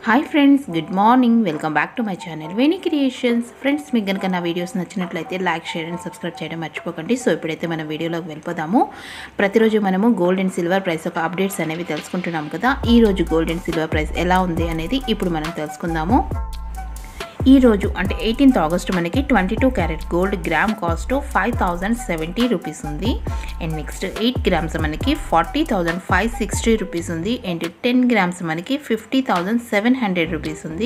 hi friends good morning welcome back to my channel Veni creations friends మీకు కనుక నా videos నచ్చినట్లయితే లైక్ షేర్ అండ్ సబ్స్క్రైబ్ చేయడం మర్చిపోకండి సో ఇప్పుడైతే మన వీడియోలోకి వెళ్ళిపోదాము ప్రతిరోజు మనము గోల్డ్ అండ్ సిల్వర్ ప్రైస్ యొక్క అప్డేట్స్ అనేవి తెలుసుకుంటున్నాం కదా ఈ రోజు గోల్డ్ అండ్ సిల్వర్ ప్రైస్ ఎలా ఉంది అనేది ఇప్పుడు మనం తెలుసుకుందాము ఈ రోజు అంటే ఎయిటీన్త్ ఆగస్ట్ మనకి twenty two carat gold gram cost five thousand seventy rupees ఉంది అండ్ నెక్స్ట్ ఎయిట్ గ్రామ్స్ మనకి forty thousand five sixty rupees ఉంది అండ్ టెన్ గ్రామ్స్ మనకి fifty thousand seven hundred rupees ఉంది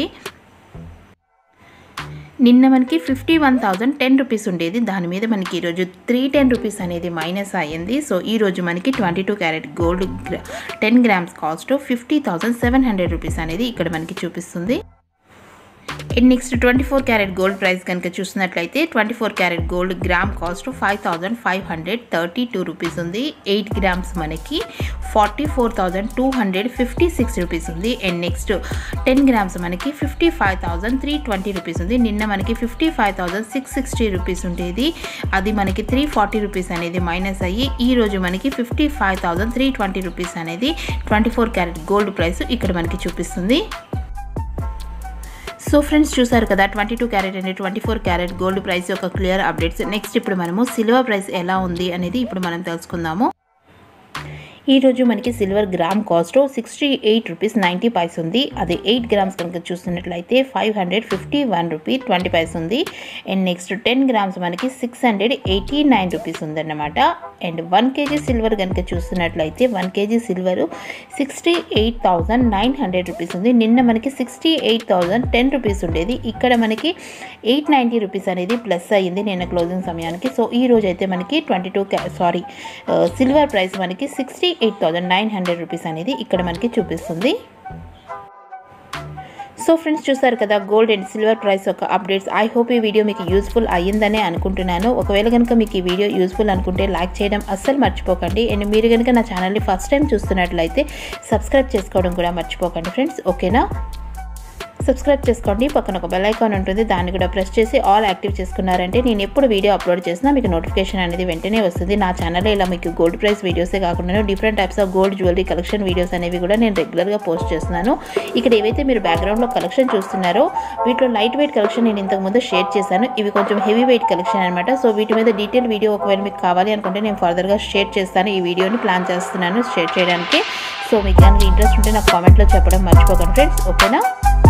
నిన్న మనకి fifty one thousand ten rupees ఉండేది దాని మీద మనకి ఈరోజు త్రీ టెన్ రూపీస్ అనేది మైనస్ అయ్యింది సో ఈ రోజు మనకి twenty two carat gold ten grams cost fifty thousand seven hundred rupees అనేది ఇక్కడ మనకి చూపిస్తుంది and next twenty four carat gold price కనుక చూసినట్లయితే twenty four carat gold gram cost five thousand five hundred thirty two rupees ఉంది eight grams మనకి forty four thousand two hundred fifty six rupees ఉంది and next ten grams మనకి fifty five thousand three twenty rupees ఉంది నిన్న మనకి fifty five thousand six sixty rupees ఉండేది అది మనకి త్రీ ఫార్టీ రూపీస్ అనేది మైనస్ అయ్యి ఈ రోజు మనకి fifty five thousand three twenty rupees అనేది twenty four carat gold price ఇక్కడ మనకి చూపిస్తుంది సో ఫ్రెండ్స్ చూసారు కదా twenty two carat and twenty four carat gold price యొక్క క్లియర్ అప్డేట్స్ నెక్స్ట్ ఇప్పుడు మనము సిల్వర్ ప్రైస్ ఎలా ఉంది అనేది ఇప్పుడు మనం తెలుసుకుందాము ఈరోజు మనకి silver gram cost sixty eight rupees ninety paise ఉంది అది ఎయిట్ గ్రామ్స్ కనుక చూస్తున్నట్లయితే five hundred fifty one rupee twenty paise ఉంది అండ్ నెక్స్ట్ టెన్ గ్రామ్స్ మనకి six hundred eighty nine rupees ఉందన్నమాట అండ్ వన్ కేజీ సిల్వర్ కనుక చూస్తున్నట్లయితే one KG silver sixty eight thousand nine hundred rupees ఉంది నిన్న మనకి sixty eight thousand ten rupees ఉండేది ఇక్కడ మనకి ఎయిట్ నైంటీ రూపీస్ అనేది ప్లస్ అయ్యింది నిన్న క్లోజింగ్ సమయానికి సో ఈ రోజు అయితే మనకి twenty two sorry silver price మనకి sixty eight thousand nine hundred rupees అనేది ఇక్కడ మనకి చూపిస్తుంది సో ఫ్రెండ్స్ చూసారు కదా గోల్డ్ అండ్ సిల్వర్ ప్రైస్ యొక్క అప్డేట్స్ ఐ హోప్ ఈ వీడియో మీకు యూస్ఫుల్ అయ్యిందనే అనుకుంటున్నాను ఒకవేళ కనుక మీకు ఈ వీడియో యూస్ఫుల్ అనుకుంటే లైక్ చేయడం అస్సలు మర్చిపోకండి అండ్ మీరు కనుక నా ఛానల్ని ఫస్ట్ టైం చూస్తున్నట్లయితే సబ్స్క్రైబ్ చేసుకోవడం కూడా మర్చిపోకండి ఫ్రెండ్స్ ఓకేనా సబ్స్క్రైబ్ చేసుకోండి పక్కన ఒక బెల్ ఐకాన్ ఉంటుంది దాన్ని కూడా ప్రెస్ చేసి ఆల్ యాక్టివ్ చేసుకున్నారంటే నేను ఎప్పుడు వీడియో అప్లోడ్ చేసినా మీకు నోటిఫికేషన్ అనేది వెంటనే వస్తుంది నా ఛానల్లో ఇలా మీకు గోల్డ్ ప్రైస్ వీడియోసే కాకుండా different types of gold jewellery collection videos అనేవి కూడా నేను రెగ్యులర్గా పోస్ట్ చేస్తున్నాను ఇక్కడ ఏవైతే మీరు బ్యాక్గ్రౌండ్లో కలెక్షన్ చూస్తున్నారో వీటిలో లైట్ వెయిట్ కలెక్షన్ నేను ఇంతకుముందు షేర్ చేశాను ఇవి కొంచెం హెవీ వెయిట్ కలెక్షన్ అనమాట సో వీటి మీద డీటెయిల్ వీడియో ఒకవేళ మీకు కావాలి అనుకుంటే నేను ఫర్దర్గా షేర్ చేస్తాను ఈ వీడియోని ప్లాన్ చేస్తున్నాను షేర్ చేయడానికి సో మీకు కనుక ఇంట్రెస్ట్ ఉంటే నాకు కామెంట్లో చెప్పడం మర్చిపోకండి ఫ్రెండ్స్ ఓకేనా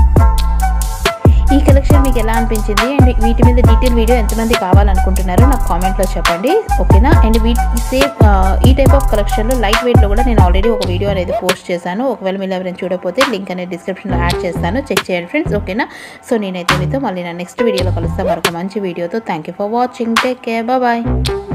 ఈ కలెక్షన్ మీకు ఎలా అనిపించింది అండ్ వీటి మీద డీటెయిల్ వీడియో ఎంతమంది కావాలనుకుంటున్నారో నాకు కామెంట్లో చెప్పండి ఓకేనా అండ్ వీటి సేమ్ ఈ టైప్ ఆఫ్ కలెక్షన్లో లైట్ వెయిట్లో కూడా నేను ఆల్రెడీ ఒక వీడియో అనేది పోస్ట్ చేశాను ఒకవేళ మీరు ఎవరైనా చూడకపోతే లింక్ అనేది డిస్క్రిప్షన్లో యాడ్ చేస్తాను చెక్ చేయండి ఫ్రెండ్స్ ఓకేనా సో నేనైతే మీతో మళ్ళీ నా నెక్స్ట్ వీడియోలో కలుస్తాను మరొక మంచి వీడియోతో thank you for watching take care bye